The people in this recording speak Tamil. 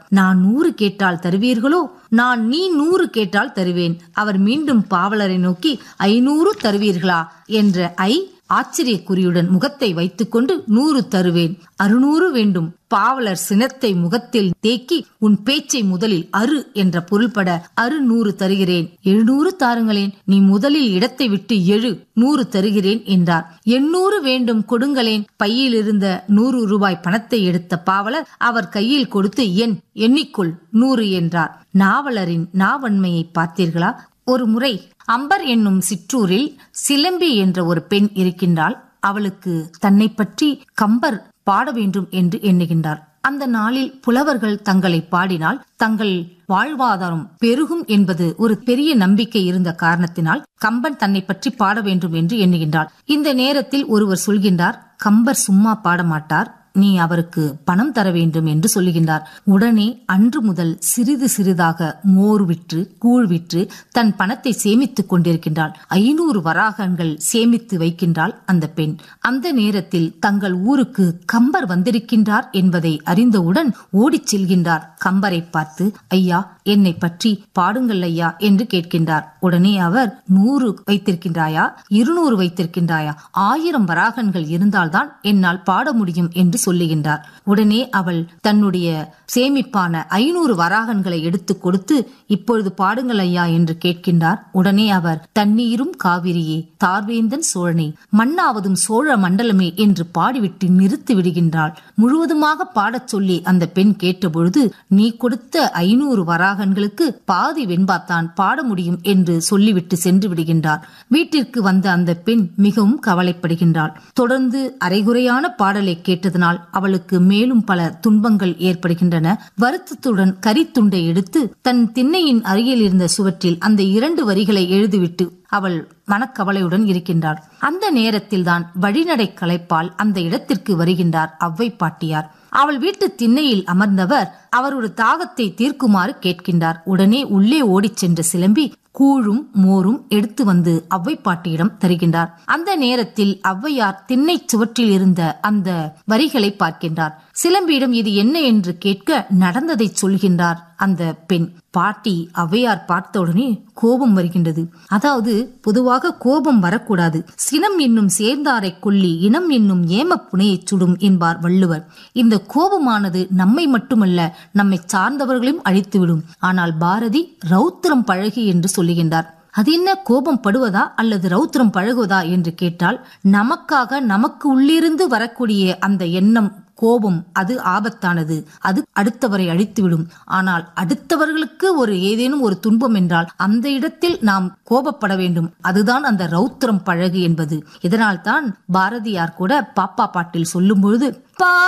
நான் நூறு கேட்டால் தருவீர்களோ நான் நீ நூறு கேட்டால் தருவேன் அவர் மீண்டும் பாவலரை நோக்கி ஐநூறு தருவீர்களா என்ற ஐ ஆச்சரியக்குறியுடன் முகத்தை வைத்துக்கொண்டு நூறு தருவேன் அறுநூறு வேண்டும் பாவலர் சினத்தை முகத்தில் தேக்கி உன் பேச்சை முதலில் அரு என்ற பொருள்பட அறு நூறு தருகிறேன் எழுநூறு தாருங்களேன் நீ முதலில் இடத்தை விட்டு எழு நூறு தருகிறேன் என்றார் எண்ணூறு வேண்டும் கொடுங்களேன் பையில் இருந்த நூறு ரூபாய் பணத்தை எடுத்த பாவலர் அவர் கையில் கொடுத்து என் எண்ணிக்கொள் நூறு என்றார் நாவலரின் நாவன்மையை பார்த்தீர்களா ஒரு முறை அம்பர் என்னும் சிற்றூரில் சிலம்பி என்ற ஒரு பெண் இருக்கின்றாள் அவளுக்கு தன்னை பற்றி கம்பர் பாட வேண்டும் என்று எண்ணுகின்றார் அந்த நாளில் புலவர்கள் தங்களை பாடினால் தங்கள் வாழ்வாதாரம் பெருகும் என்பது ஒரு பெரிய நம்பிக்கை இருந்த காரணத்தினால் கம்பன் தன்னை பற்றி பாட வேண்டும் என்று எண்ணுகின்றார் இந்த நேரத்தில் ஒருவர் சொல்கின்றார் கம்பர் சும்மா பாட மாட்டார் நீ அவருக்கு பணம் தர வேண்டும் என்று சொல்லுகின்றார் உடனே அன்று முதல் சிறிது சிறிதாக மோர் விற்று கூழ் விற்று தன் பணத்தை சேமித்துக் கொண்டிருக்கின்றாள் ஐநூறு வராகங்கள் சேமித்து வைக்கின்றாள் அந்த பெண் அந்த நேரத்தில் தங்கள் ஊருக்கு கம்பர் வந்திருக்கின்றார் என்பதை அறிந்தவுடன் ஓடிச் செல்கின்றார் கம்பரை பார்த்து ஐயா என்னை பற்றி பாடுங்கள் ஐயா என்று கேட்கின்றார் உடனே அவர் நூறு வைத்திருக்கின்றாயா இருநூறு வைத்திருக்கின்றாயா ஆயிரம் வராகன்கள் இருந்தால்தான் என்னால் பாட முடியும் என்று சொல்லுகின்றார் உடனே அவள் தன்னுடைய சேமிப்பான ஐநூறு வராகன்களை எடுத்து கொடுத்து இப்பொழுது பாடுங்கள் ஐயா என்று கேட்கின்றார் உடனே அவர் தண்ணீரும் காவிரியே தார்வேந்தன் சோழனே மண்ணாவதும் சோழ மண்டலமே என்று பாடிவிட்டு நிறுத்தி விடுகின்றாள் முழுவதுமாக பாடச் சொல்லி அந்த பெண் கேட்டபொழுது நீ கொடுத்த ஐநூறு வராகன்களுக்கு பாதி வெண்பாத்தான் பாட முடியும் என்று சொல்லிவிட்டு சென்று விடுகின்றார் வீட்டிற்கு வந்த அந்த பெண் மிகவும் கவலைப்படுகின்றாள் தொடர்ந்து அரைகுறையான பாடலை கேட்டதனால் அவளுக்கு மேலும் பல துன்பங்கள் ஏற்படுகின்றன வருத்தத்துடன் கரித்துண்டை எடுத்து தன் திண்ணையின் அருகில் இருந்த சுவற்றில் அந்த இரண்டு வரிகளை எழுதிவிட்டு அவள் மனக்கவலையுடன் இருக்கின்றார் அந்த நேரத்தில் தான் வழிநடை களைப்பால் அந்த இடத்திற்கு வருகின்றார் அவ்வை பாட்டியார் அவள் வீட்டு திண்ணையில் அமர்ந்தவர் அவருடைய தாகத்தை தீர்க்குமாறு கேட்கின்றார் உடனே உள்ளே ஓடிச் சென்ற சிலம்பி கூழும் மோரும் எடுத்து வந்து அவ்வை பாட்டியிடம் தருகின்றார் அந்த நேரத்தில் ஔவையார் திண்ணை சுவற்றில் இருந்த அந்த வரிகளை பார்க்கின்றார் சிலம்பியிடம் இது என்ன என்று கேட்க நடந்ததை சொல்கின்றார் அந்த பெண் பாட்டி ஔவையார் பார்த்தவுடனே கோபம் வருகின்றது அதாவது பொதுவாக கோபம் வரக்கூடாது சினம் என்னும் சேர்ந்தாரை கொல்லி இனம் என்னும் ஏம புனையை சுடும் என்பார் வள்ளுவர் இந்த கோபமானது நம்மை மட்டுமல்ல நம்மை சார்ந்தவர்களையும் அழித்துவிடும் ஆனால் பாரதி ரௌத்திரம் பழகி என்று சொல்லுகின்றார் அது என்ன கோபம் படுவதா அல்லது ரௌத்திரம் பழகுவதா என்று கேட்டால் நமக்காக நமக்கு உள்ளிருந்து வரக்கூடிய அந்த எண்ணம் கோபம் அது ஆபத்தானது அது அடுத்தவரை அழித்துவிடும் ஆனால் அடுத்தவர்களுக்கு ஒரு ஏதேனும் ஒரு துன்பம் என்றால் அந்த இடத்தில் நாம் கோபப்பட வேண்டும் அதுதான் அந்த ரௌத்திரம் பழகு என்பது இதனால் தான் பாரதியார் கூட பாப்பா பாட்டில் சொல்லும் பொழுது பா